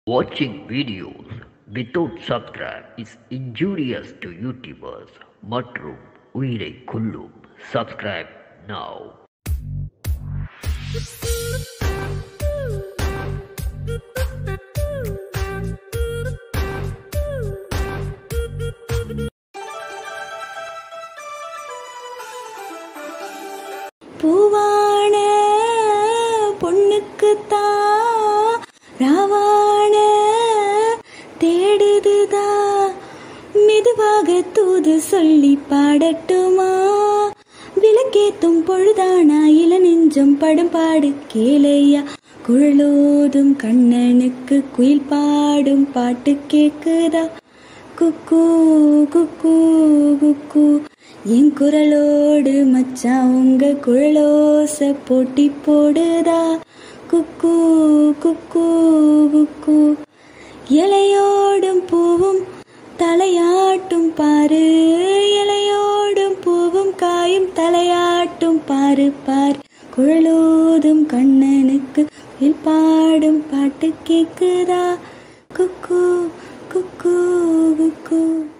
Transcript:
Watching videos without subscribe is injurious to YouTubers மற்றும் உயிரை கொல்லும் subscribe now பூவான பொண்ணுக்குத்தான் ராவான தேடுதுதா மெதுவாக தூது சொல்லி பாடட்டுமா விளக்கேத்தும் பொழுதானா இள நெஞ்சம் படும் பாடு கேளையா குழலோதும் கண்ணனுக்கு குயில் பாடும் பாட்டு கேக்குதா குக்கு குக்கு குக்கு என் குரலோடு மச்சான் உங்க குழலோச போட்டி போடுதா குக்கு குக்கு குக்கு இலையோடும் பூவும் தலையாட்டும் பாரு இலையோடும் பூவும் காயும் தலையாட்டும் பாரு பாரு குழலோதும் கண்ணனுக்கு குயில் பாடும் பாட்டு கேக்குதா குக்கு குக்கு குக்கு